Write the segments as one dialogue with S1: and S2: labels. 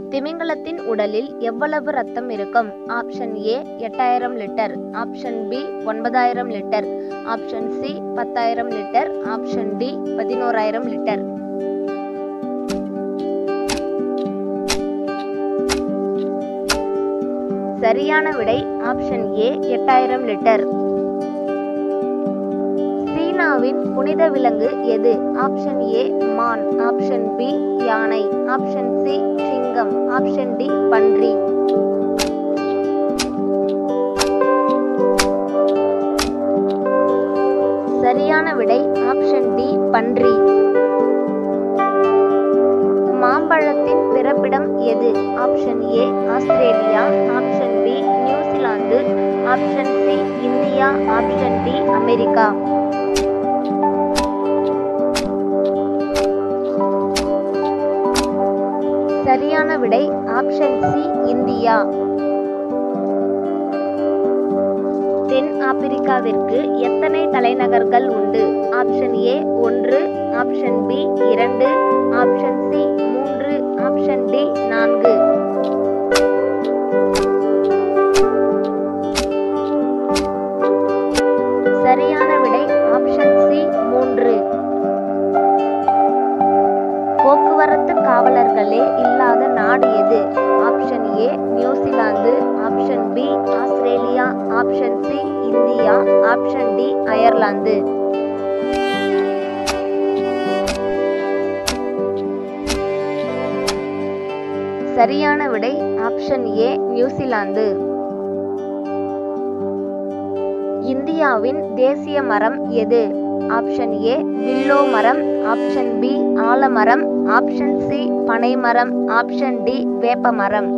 S1: திமிங்கலத்தின் உடலில் எவ்வளவு ரத்தம் இருக்கும் ஆப்ஷன் ஏ எட்டாயிரம் லிட்டர் ஆப்ஷன் பி ஒன்பதாயிரம் லிட்டர் ஆப்ஷன் சி பத்தாயிரம் லிட்டர் ஆப்ஷன் டி பதினோராயிரம் லிட்டர் சரியான விடை ஆப்ஷன் ஏ எட்டாயிரம் லிட்டர் சீனாவின் புனித விலங்கு எது ஆப்ஷன் ஏ மான் ஆப்ஷன் பி யானை ஆப்ஷன் சி சிங்கம் ஆப்ஷன் டி பன்றி சரியான விடை ஆப்ஷன் டி பன்றி மாம்பழத்தின் பிறப்பிடம் எது option A Australia option B New Zealand option C India option D America சரியான விடை ஆப்ஷன் சி இந்தியா தென் ஆப்பிரிக்காவிற்கு எத்தனை தலைநகர்கள் உண்டு ஆப்ஷன் ஏ ஒன்று ஆப்ஷன் பி இரண்டு ஆப்ஷன் சி மூன்று ஆப்ஷன் டி நான்கு சரியான விடை ஆப்ஷன் சி மூன்று போக்குவரத்து காவலர்களே இல்லாத நாடு எது option A New Zealand option B Australia option C India option D Ireland சரியான விடை ஆப்ஷன் ஏ நியூசிலாந்து இந்தியாவின் தேசிய மரம் எது ஆப்ஷன் ஏ வில்லோ மரம் ஆப்ஷன் பி ஆலமரம் ஆப்ஷன் சி பனைமரம் ஆப்ஷன் டி வேப்ப மரம்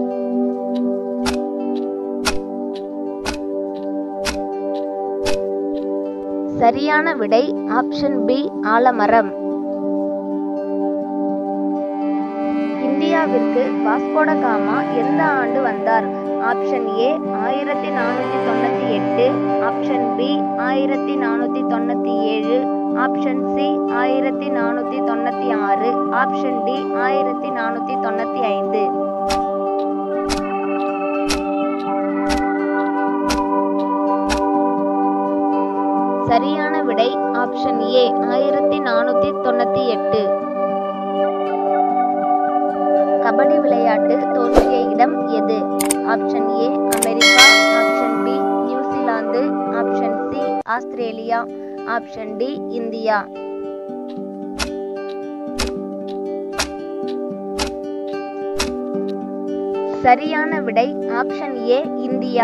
S1: சரியான விடை ஆப்ஷன் பி ஆலமரம் இந்தியாவிற்கு வாஸ்கோட காமா எந்த ஆண்டு வந்தார் ஆப்ஷன் ஏ ஆயிரத்தி நானூத்தி தொண்ணூத்தி எட்டு ஆப்ஷன் பி ஆயிரத்தி நானூத்தி தொண்ணூத்தி ஏழு ஆப்ஷன் சி ஆயிரத்தி நானூத்தி தொண்ணூத்தி ஆறு ஆப்ஷன் டி ஆயிரத்தி நானூத்தி தொண்ணூத்தி ஐந்து சரியான விடை ஆப்ஷன் ஏ ஆயிரத்தி நானூத்தி தொண்ணூத்தி எட்டு கபடி விளையாட்டு தோன்றிய இடம் எது option A America option B New Zealand option C Australia option D India சரியான விடை ஆப்ஷன் ஏ இந்தியா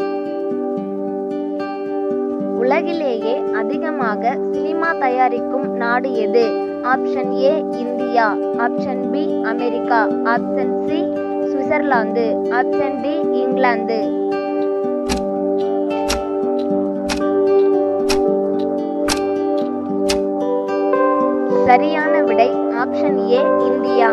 S1: உலகிலேயே அதிகமாக சினிமா தயாரிக்கும் நாடு எது option A India option B America option C Switzerland option D England சரியான விடை ஆப்ஷன் ஏ இந்தியா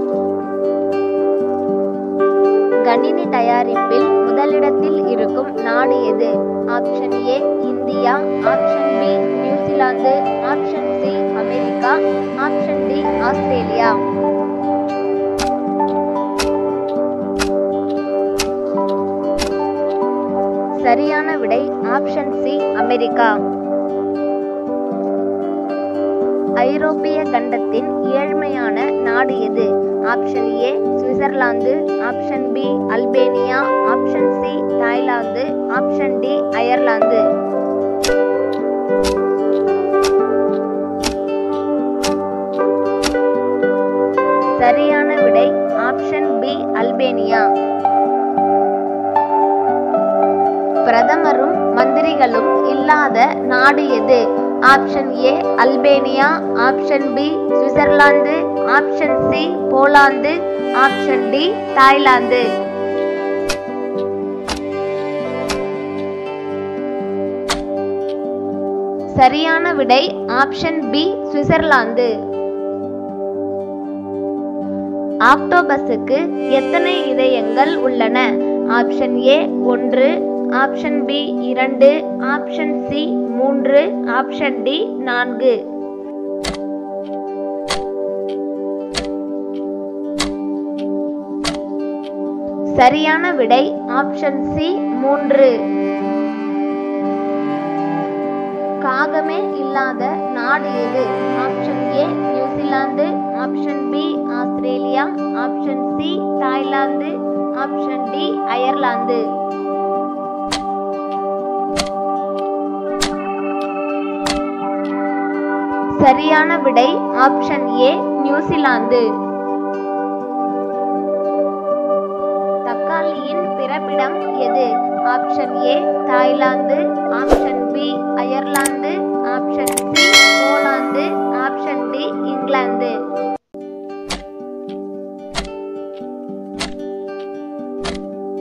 S1: கணினி தயாரிப்பில் முதலிடத்தில் இருக்கும் நாடு எது option A India option B New Zealand option C America option D Australia சரியான விடை ஆப்ஷன் சி அமெரிக்கா ஐரோப்பிய கண்டத்தின் ஏழ்மையான நாடு எது option A Switzerland option B Albania option C Thailand option D Ireland சரியான விடை ஆப்ஷன் பி அல்பேனியா பிரதமரும் மந்திரிகளும் இல்லாத நாடு எது option A Albania option B Switzerland option C Poland option D Thailand சரியான விடை ஆப்ஷன் பி சுவிட்சர்லாந்து ஆக்டோபஸுக்கு எத்தனை இதயங்கள் உள்ளன ஆப்ஷன் ஏ ஒன்று ஆப்ஷன் பி இரண்டு ஆப்ஷன் சி மூன்று ஆப்ஷன் டி நான்கு சரியான விடை ஆப்ஷன் சி மூன்று காகமே இல்லாத நாடு எது option A New Zealand option B Australia option C Thailand option D Ireland சரியான விடை ஆப்ஷன் ஏ நியூசிலாந்து தக்காளியின் பிறப்பிடம் எது option A Thailand option B Ireland option C Poland option D England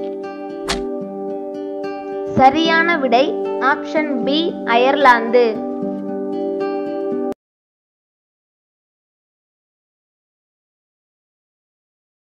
S1: சரியான விடை ஆப்ஷன் பி அயர்லாந்து